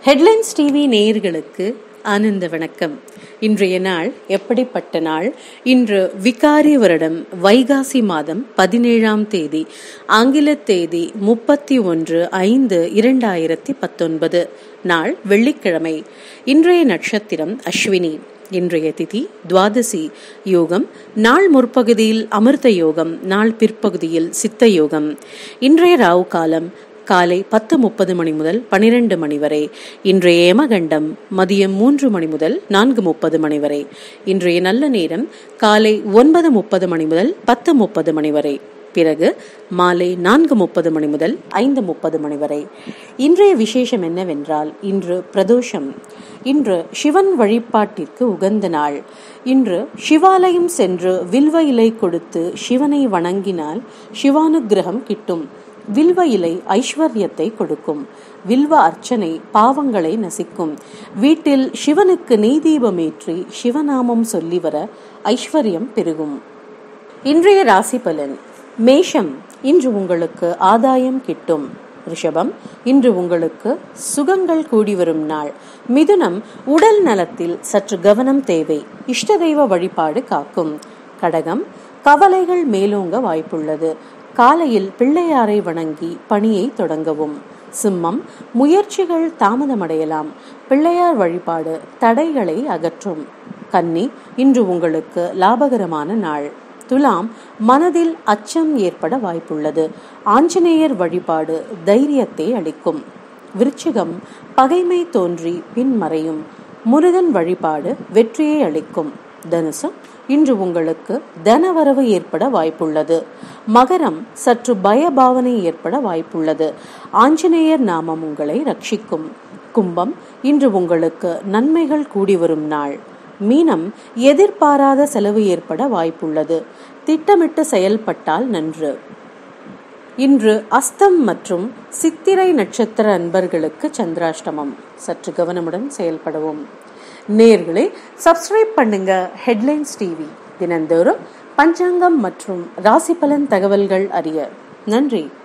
headlines TV நேயர்களுக்கு ஆனந்த வணக்கம் இன்றைய நாள் எப்படிப்பட்ட நாள் இன்று விகாரி வருடம் வைகாசி மாதம் பதினேழாம் தேதி ஆங்கில தேதி முப்பத்தி ஒன்று ஐந்து இரண்டாயிரத்தி பத்தொன்பது நாள் வெள்ளிக்கிழமை இன்றைய நட்சத்திரம் அஸ்வினி இன்றைய திதி துவாதசி யோகம் நாள் முற்பகுதியில் அமிர்த யோகம் நாள் பிற்பகுதியில் சித்த யோகம் இன்றைய ராவு காலம் காலை பத்து முப்பது மணி முதல் பனிரெண்டு மணி வரை இன்றைய யமகண்டம் மதியம் மூன்று மணி முதல் நான்கு முப்பது மணி வரை இன்றைய நல்ல நேரம் காலை ஒன்பது முப்பது மணி முதல் பத்து முப்பது மணி வரை பிறகு மாலை நான்கு முப்பது மணி முதல் ஐந்து முப்பது மணி வரை இன்றைய விசேஷம் என்னவென்றால் இன்று பிரதோஷம் இன்று சிவன் வழிபாட்டிற்கு உகந்த நாள் இன்று சிவாலயம் சென்று வில்வ இலை கொடுத்து சிவனை வணங்கினால் சிவானுக்கிரகம் கிட்டும் வில்வ இலை ஐஸ்வர்யத்தை கொடுக்கும் வில்வ அர்ச்சனை பாவங்களை நசிக்கும் வீட்டில் சிவனுக்கு நெய் தீபமேற்றி சிவநாமம் சொல்லி வர ஐஸ்வர்யம் பெருகும் இன்றைய ராசி பலன் மேஷம் இன்று உங்களுக்கு ஆதாயம் கிட்டும் ரிஷபம் இன்று உங்களுக்கு சுகங்கள் கூடி வரும் நாள் மிதுனம் உடல் நலத்தில் சற்று கவனம் தேவை இஷ்ட தெய்வ வழிபாடு காக்கும் கடகம் கவலைகள் மேலோங்க வாய்ப்புள்ளது காலையில் பிள்ளையாரை வணங்கி பணியை தொடங்கவும் சிம்மம் முயற்சிகள் தாமதமடையலாம் பிள்ளையார் வழிபாடு தடைகளை அகற்றும் கன்னி இன்று உங்களுக்கு லாபகரமான நாள் துலாம் மனதில் அச்சம் ஏற்பட வாய்ப்புள்ளது ஆஞ்சநேயர் வழிபாடு தைரியத்தை அளிக்கும் விருச்சிகம் பகைமை தோன்றி பின்மறையும் முருகன் வழிபாடு வெற்றியை அளிக்கும் தனுசு இன்று உங்களுக்கு தனவரவு ஏற்பட வாய்ப்புள்ளது மகரம் சற்று பயபாவனை ஏற்பட வாய்ப்புள்ளது ஆஞ்சநேயர் நாமம் உங்களை ரட்சிக்கும் கும்பம் இன்று உங்களுக்கு நன்மைகள் கூடி வரும் நாள் மீனம் எதிர்பாராத செலவு ஏற்பட வாய்ப்புள்ளது திட்டமிட்டு செயல்பட்டால் நன்று இன்று அஸ்தம் மற்றும் சித்திரை நட்சத்திர அன்பர்களுக்கு சந்திராஷ்டமம் சற்று கவனமுடன் செயல்படவும் நேர்களே சப்ஸ்கிரைப் பண்ணுங்க ஹெட்லைன்ஸ் டிவி தினந்தோறும் பஞ்சாங்கம் மற்றும் ராசி பலன் தகவல்கள் அறிய நன்றி